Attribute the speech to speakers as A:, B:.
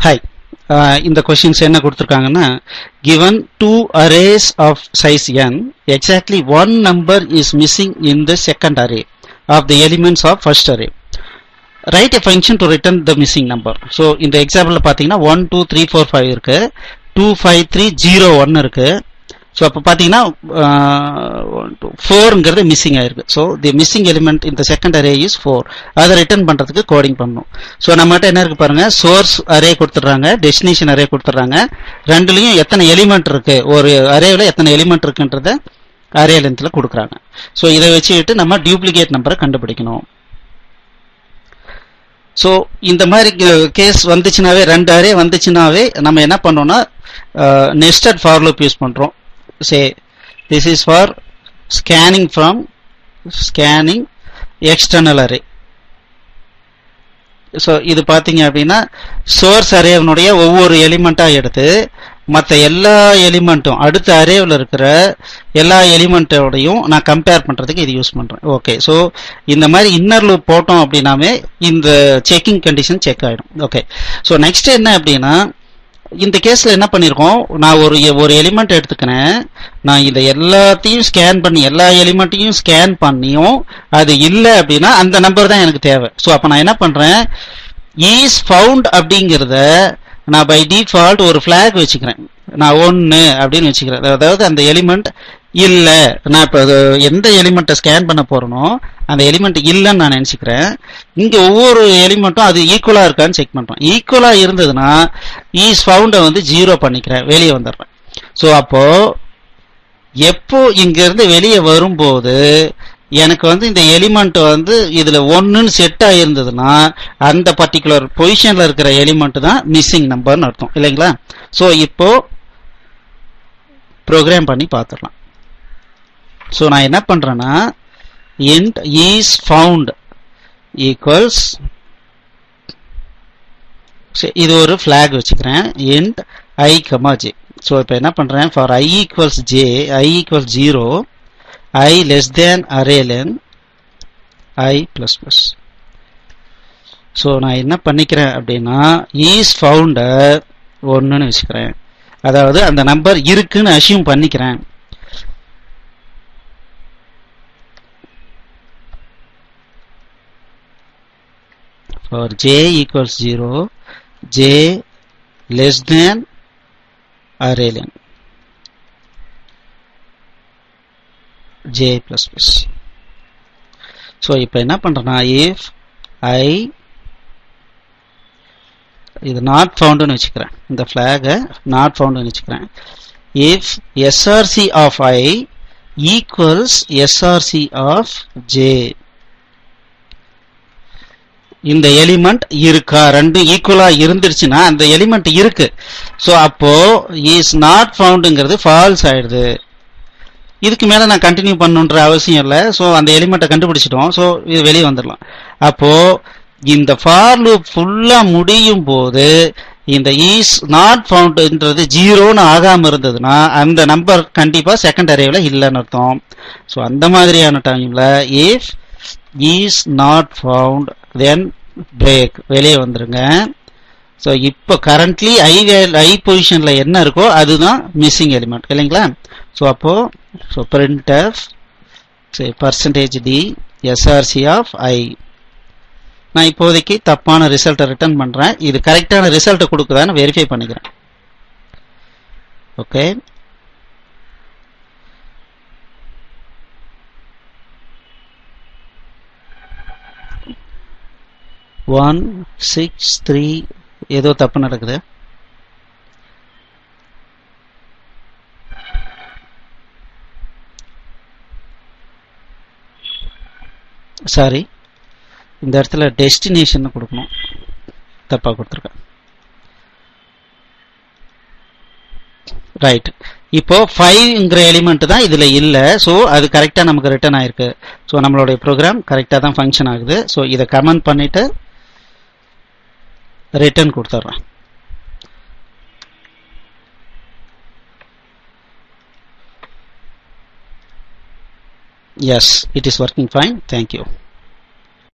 A: hi இந்த questions என்ன கொடுத்துருக்காங்கன்னா given two arrays of size n exactly one number is missing in the second array of the elements of first array write a function to return the missing number so இந்த எக்ஸாம்பிள்ல பாத்தீங்கன்னா one two three four five இருக்கு two five three zero one இருக்கு so அப்போ பார்த்தீங்கன்னா ஃபோருங்கிறது missing ஆயிருக்கு so the missing element இந்த செகண்ட் அரே இஸ் ஃபோர் அதை ரிட்டர்ன் பண்ணுறதுக்கு கோடிங் பண்ணணும் ஸோ நம்மகிட்ட என்ன இருக்கு பாருங்க சோர்ஸ் அரே கொடுத்துட்றாங்க டெஸ்டினேஷன் அரே கொடுத்துட்றாங்க ரெண்டுலையும் எத்தனை எலிமெண்ட் இருக்கு ஒரு அரேவில் எத்தனை எலிமெண்ட் இருக்குன்றத அரே லென்த்தில் கொடுக்குறாங்க ஸோ இதை வச்சுக்கிட்டு நம்ம டியூப்ளிகேட் நம்பரை கண்டுபிடிக்கணும் ஸோ இந்த மாதிரி கேஸ் வந்துச்சுனாவே ரெண்டு அரே வந்துச்சுனாவே நம்ம என்ன பண்ணோம்னா நெஸ்டட் ஃபார் லூப் யூஸ் பண்ணுறோம் say this is for scanning from scanning external array so இது பார்த்தீங்க அப்படின்னா சோர்ஸ் அரேவனுடைய ஒவ்வொரு எலிமெண்ட்டாக எடுத்து மற்ற எல்லா எலிமெண்ட்டும் அடுத்த அரேவில் இருக்கிற எல்லா எலிமெண்ட்டோடையும் நான் கம்பேர் பண்ணுறதுக்கு இது யூஸ் பண்ணுறேன் ஓகே ஸோ இந்த மாதிரி இன்னர் லூப் போட்டோம் அப்படின்னாமே இந்த செக்கிங் கண்டிஷன் செக் ஆகிடும் ஓகே ஸோ நெக்ஸ்ட் என்ன அப்படின்னா இந்த கேஸ்ல என்ன பண்ணிருக்கோம் நான் ஒரு ஒரு எலிமெண்ட் எடுத்துக்கிறேன் நான் இந்த எல்லாத்தையும் ஸ்கேன் பண்ணி எல்லா எலிமெண்ட்டையும் ஸ்கேன் பண்ணியும் அது இல்லை அப்படின்னா அந்த நம்பர் தான் எனக்கு தேவை ஸோ அப்போ நான் என்ன பண்றேன் ஈஸ் ஃபவுண்ட் அப்படிங்கிறத நான் பை டிஃபால்ட் ஒரு ஃபிளாக் வச்சுக்கிறேன் நான் ஒன்று அப்படின்னு வச்சுக்கிறேன் அதாவது அந்த எலிமெண்ட் இல்லை நான் இப்போ எந்த எலிமெண்ட்டை ஸ்கேன் பண்ண போறேனோ அந்த எலிமெண்ட் இல்லைன்னு நான் நினச்சிக்கிறேன் இங்கே ஒவ்வொரு எலிமெண்ட்டும் அது ஈக்குவலாக இருக்கான்னு செக் பண்ணுறோம் ஈக்குவலாக இருந்ததுன்னா ஈஸ் ஃபவுண்டை வந்து ஜீரோ பண்ணிக்கிறேன் வெளியே வந்துடுறேன் ஸோ அப்போ எப்போ இங்கேருந்து வெளியே வரும்போது எனக்கு வந்து இந்த எலிமெண்ட் வந்து இதுல ஒன்னுன்னு செட் ஆயிருந்ததுன்னா அந்த பர்டிகுலர் பொசிஷன்ல இருக்கிற எலிமெண்ட் தான் மிஸ்ஸிங் நம்பர்னு அர்த்தம் இல்லைங்களா ஸோ இப்போ ப்ரோக்ராம் பண்ணி பார்த்துடலாம் ஸோ நான் என்ன பண்றேன்னா இன்ட் இஸ் ஃபவுண்ட் ஈக்குவல்ஸ் இது ஒரு ஃபிளாக் வச்சுக்கிறேன் int I comma J so இப்போ என்ன பண்றேன் for I equals J I equals zero i less than array len i plus plus so நான் என்ன பண்ணிக்கிறேன் அப்படின்னா ஈஸ் ஃபவுண்ட ஒன்றுன்னு வச்சுக்கிறேன் அதாவது அந்த நம்பர் இருக்குன்னு அசியூம் பண்ணிக்கிறேன் for j equals 0 j less than array len j plus plus so இப்போ என்ன பண்ணுறேன்னா இஃப் ஐ இது நாட் ஃபவுண்டுன்னு வச்சுக்கிறேன் இந்த ஃப்ளாகை நாட் ஃபவுண்டுன்னு வச்சுக்கிறேன் if SRC of I equals SRC of J இந்த எலிமெண்ட் இருக்கா ரெண்டு ஈக்குவலா இருந்துருச்சுன்னா அந்த எலிமெண்ட் இருக்கு ஸோ அப்போ இஸ் நாட் ஃபவுண்டுங்கிறது ஃபால்ஸ் ஆயிடுது இதுக்கு மேல நான் கண்டினியூ பண்ணுன்ற அவசியம் இல்லை ஸோ அந்த எலிமெண்ட்டை கண்டுபிடிச்சிட்டோம் ஸோ இது வெளியே வந்துடலாம் அப்போ இந்த ஃபார் லூப் ஃபுல்லா முடியும் போது இந்த ஈஸ் நாட் ஃபவுண்ட்ன்றது ஜீரோன்னு ஆகாம இருந்ததுன்னா அந்த நம்பர் கண்டிப்பா செகண்ட் அரேவில் இல்லைன்னு அர்த்தம் ஸோ அந்த மாதிரியான டைம்ல if is not found then break வெளியே வந்துருங்க ஸோ இப்போ கரண்ட்லி ஐ ஐ பொசிஷன்ல என்ன இருக்கோ அதுதான் மிஸ்ஸிங் எலிமெண்ட் இல்லைங்களா ஸோ அப்போ so print of percentage D SRC of I நான் இப்போதைக்கு தப்பான ரிசல்ட்டை ரிட்டர்ன் பண்றேன் இது கரெக்டான ரிசல்ட்டை கொடுக்குதான்னு வெரிஃபை பண்ணிக்கிறேன் ஓகே ஒன் சிக்ஸ் த்ரீ ஏதோ தப்பு நடக்குது சாரி இந்த இடத்துல டெஸ்டினேஷன் கொடுக்கணும் தப்பா கொடுத்துருக்கேன் ரைட் இப்போ ஃபைவ்ங்கிற எலிமெண்ட் தான் இதுல இல்ல ஸோ அது கரெக்டா நமக்கு ரிட்டர்ன் ஆயிருக்கு ஸோ நம்மளுடைய ப்ரோக்ராம் கரெக்டா தான் ஃபங்க்ஷன் ஆகுது ஸோ இதை கமெண்ட் பண்ணிட்டு ரிட்டர்ன் கொடுத்துட்றேன் yes it is working fine thank you